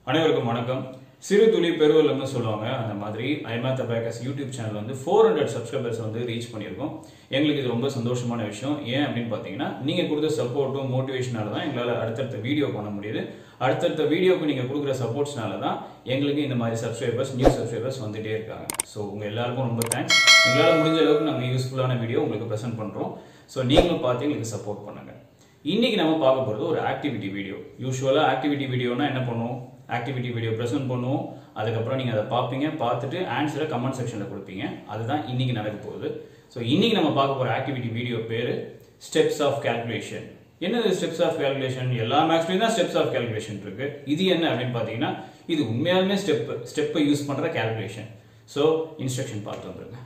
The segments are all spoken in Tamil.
அனைவருக்கும் வணக்கம் சிறு துளி பெருவெல்லம்னு சொல்லுவாங்க அந்த மாதிரி ஐமாத்த பேக்கர்ஸ் யூடியூப் சேனல் வந்து ஃபோர் ஹண்ட்ரட் சப்ஸ்கிரைபர்ஸ் வந்து ரீச் பண்ணியிருக்கோம் எங்களுக்கு இது ரொம்ப சந்தோஷமான விஷயம் ஏன் அப்படின்னு பார்த்தீங்கன்னா நீங்கள் கொடுத்த சப்போர்ட்டும் மோட்டிவேஷனால தான் எங்களால் அடுத்தடுத்த வீடியோ பண்ண முடியுது அடுத்தடுத்த வீடியோக்கு நீங்கள் கொடுக்குற சப்போர்ட்ஸ்னால தான் எங்களுக்கு இந்த மாதிரி சப்ஸ்கிரைபர்ஸ் நியூ சப்ஸ்கிரைபர்ஸ் வந்துட்டே இருக்காங்க ஸோ உங்கள் எல்லாருக்கும் ரொம்ப தேங்க்ஸ் எங்களால் முடிஞ்ச அளவுக்கு நாங்கள் யூஸ்ஃபுல்லான வீடியோ உங்களுக்கு ப்ரெசென்ட் பண்ணுறோம் ஸோ நீங்களும் பார்த்து எங்களுக்கு சப்போர்ட் பண்ணுங்க இன்னைக்கு நம்ம பார்க்க போகிறது ஒரு ஆக்டிவிட்டி வீடியோ யூஸ்வலாக ஆக்டிவிட்டி வீடியோனா என்ன பண்ணுவோம் ஆக்டிவிட்டி வீடியோ ப்ரெசென்ட் பண்ணுவோம் அதுக்கப்புறம் நீங்கள் அதை பார்ப்பீங்க பார்த்துட்டு ஆன்சரை கமெண்ட் செக்ஷனில் கொடுப்பீங்க அதுதான் இன்னைக்கு நடக்க போகுது ஸோ இன்னைக்கு நம்ம பார்க்க போகிற ஆக்டிவிட்டி வீடியோ பேர் ஸ்டெப்ஸ் ஆஃப் calculation என்னது ஸ்டெப்ஸ் ஆஃப் calculation எல்லா மேக்ஸ்லையும் தான் ஸ்டெப்ஸ் ஆஃப் calculation இருக்கு இது என்ன அப்படின்னு பார்த்தீங்கன்னா இது உண்மையாலுமே ஸ்டெப் ஸ்டெப்பை யூஸ் பண்ணுற calculation ஸோ இன்ஸ்ட்ரக்ஷன் பார்த்து வந்துருங்க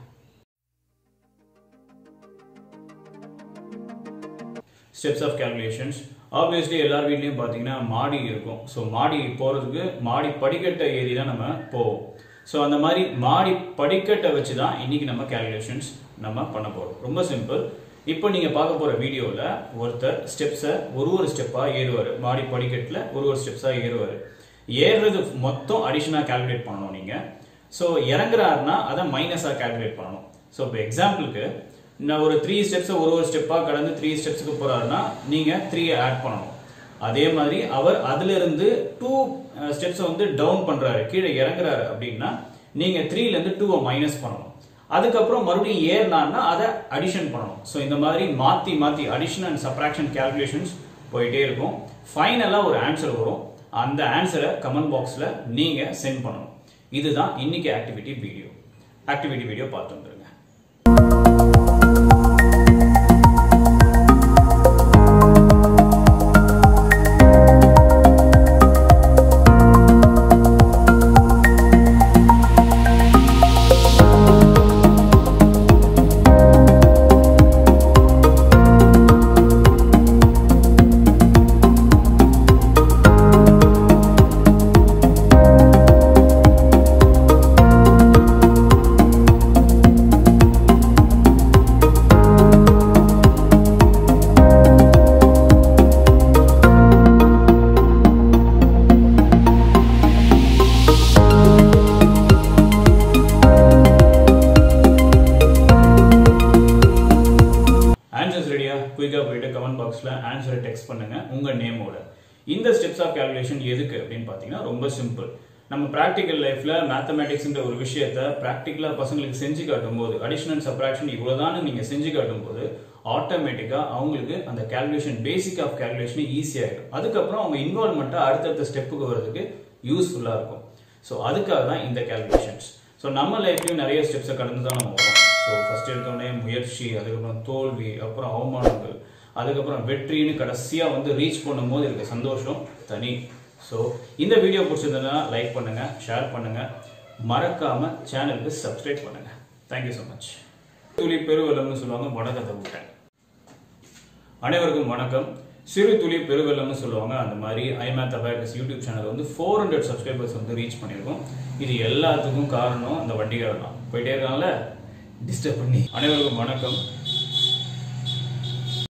ஸ்டெப்ஸ் ஆஃப் calculations ஆப்வியஸ்லி எல்லார் வீட்லையும் பார்த்தீங்கன்னா மாடி இருக்கும் ஸோ மாடி போகிறதுக்கு மாடி படிக்கட்டை ஏறி தான் நம்ம போவோம் ஸோ அந்த மாதிரி மாடி படிக்கட்டை வச்சு தான் இன்னைக்கு நம்ம calculations நம்ம பண்ண போகிறோம் ரொம்ப சிம்பிள் இப்போ நீங்கள் பார்க்க போகிற வீடியோவில் ஒருத்தர் ஸ்டெப்ஸை ஒரு ஒரு ஸ்டெப்பாக ஏறுவார் மாடி படிக்கட்டில் ஒரு ஒரு ஸ்டெப்ஸாக ஏறுவார் ஏறுறது மொத்தம் அடிஷனாக கால்குலேட் பண்ணணும் நீங்கள் ஸோ இறங்குறாருன்னா அதை மைனஸாக கால்குலேட் பண்ணணும் ஸோ இப்போ எக்ஸாம்பிளுக்கு நான் ஒரு த்ரீ ஸ்டெப்ஸை ஒரு ஒரு ஸ்டெப்பாக கடந்து த்ரீ ஸ்டெப்ஸுக்கு போறாருன்னா நீங்கள் த்ரீயை ஆட் பண்ணணும் அதே மாதிரி அவர் அதிலிருந்து டூ ஸ்டெப்ஸை வந்து டவுன் பண்றாரு கீழே இறங்குறாரு அப்படின்னா நீங்க த்ரீல இருந்து டூவை மைனஸ் பண்ணணும் அதுக்கப்புறம் மறுபடியும் ஏறினார்னா அதை அடிஷன் பண்ணணும் ஸோ இந்த மாதிரி மாத்தி மாத்தி அடிஷன் அண்ட் சப்ராக்ஷன் கேல்குலேஷன்ஸ் போயிட்டே இருக்கும் ஃபைனலாக ஒரு ஆன்சர் வரும் அந்த ஆன்சரை கமெண்ட் பாக்ஸில் நீங்க சென்ட் பண்ணணும் இதுதான் இன்னைக்கு ஆக்டிவிட்டி வீடியோ ஆக்டிவிட்டி வீடியோ பார்த்து வந்துருங்க ஆன்சர்ஸ் ரெடியா குயிக்காக போயிட்டு கமெண்ட் பாக்ஸில் ஆன்சரை டெக்ஸ்ட் பண்ணுங்க உங்க நேமோட இந்த ஸ்டெப்ஸ் ஆஃப் calculation எதுக்கு அப்படின்னு பார்த்தீங்கன்னா ரொம்ப சிம்பிள் நம்ம ப்ராக்டிக்கல் லைஃப்ல மேத்தமேட்டிக்ஸ்ன்ற ஒரு விஷயத்த ப்ராக்டிக்கலா பசங்களுக்கு செஞ்சு காட்டும் போது அடிஷனல் சப்ராக்ஷன் இவ்வளவுதான் நீங்க செஞ்சு காட்டும் போது ஆட்டோமேட்டிக்கா அவங்களுக்கு அந்த calculation basic of calculation easy ஆயிடும் அதுக்கப்புறம் அவங்க இன்வால்மெண்ட்டா அடுத்தடுத்த ஸ்டெப்புக்கு வர்றதுக்கு யூஸ்ஃபுல்லா இருக்கும் ஸோ அதுக்காக தான் இந்த calculations ஸோ நம்ம லைஃப்லயும் நிறைய ஸ்டெப்ஸை கடந்து தான் நம்ம வரோம் ஸோ ஃபர்ஸ்ட் எடுத்தோடனே முயற்சி அதுக்கப்புறம் தோல்வி அப்புறம் அவமானங்கள் அதுக்கப்புறம் வெற்றின்னு கடைசியா வந்து ரீச் பண்ணும்போது இருக்க சந்தோஷம் தனி ஸோ இந்த வீடியோ பிடிச்சிருந்ததுன்னா லைக் பண்ணுங்க ஷேர் பண்ணுங்க மறக்காம சேனலுக்கு சப்ஸ்கிரைப் பண்ணுங்க தேங்க்யூ ஸோ மச் துளி பெருவெல்லம்னு சொல்லுவாங்க வடகத்தை விட்டேன் அனைவருக்கும் வணக்கம் சிறு துளி பெருவெல்லம்னு சொல்லுவாங்க அந்த மாதிரி ஐமேத் அபேக்கஸ் யூடியூப் சேனல் வந்து ஃபோர் ஹண்ட்ரட் சப்ஸ்கிரைபர்ஸ் வந்து ரீச் பண்ணியிருக்கோம் இது எல்லாத்துக்கும் காரணம் அந்த வண்டிகாரன் தான் போயிட்டே இருக்காங்கல்ல டிஸ்டர்ப் பண்ணி அனைவருக்கும் வணக்கம்